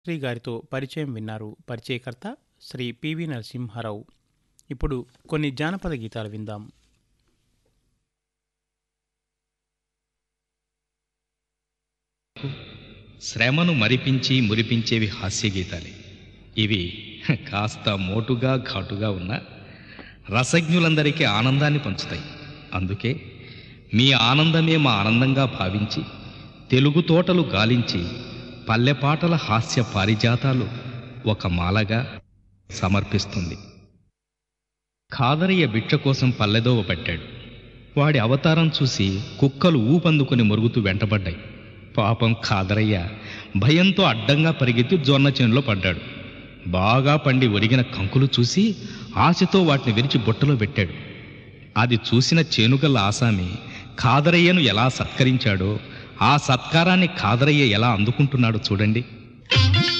శ్రీ గారితో పరిచయం విన్నారు పరిచయకర్త శ్రీ పివి నరసింహారావు ఇప్పుడు కొన్ని జానపద గీతాలు విందాం శ్రమను మరిపించి మురిపించేవి హాస్యగీతాలే ఇవి కాస్త మోటుగా ఘాటుగా ఉన్న రసజ్ఞులందరికీ ఆనందాన్ని పంచుతాయి అందుకే మీ ఆనందమే మా ఆనందంగా భావించి తెలుగు తోటలు గాలించి పల్లెపాటల హాస్య పారిజాతాలు ఒక మాలగా సమర్పిస్తుంది ఖాదరయ్య బిట్ట కోసం పల్లెదోవ పట్టాడు వాడి అవతారం చూసి కుక్కలు ఊపందుకుని మొరుగుతూ వెంటబడ్డాయి పాపం ఖాదరయ్య భయంతో అడ్డంగా పరిగెత్తి జొన్న చేనులో పడ్డాడు బాగా పండి ఒరిగిన కంకులు చూసి ఆశతో వాటిని విరిచి బుట్టలో పెట్టాడు అది చూసిన చేనుగల్ల ఆసామి ఖాదరయ్యను ఎలా సత్కరించాడో ఆ సత్కారాన్ని ఖాదరయ్య ఎలా అందుకుంటున్నాడో చూడండి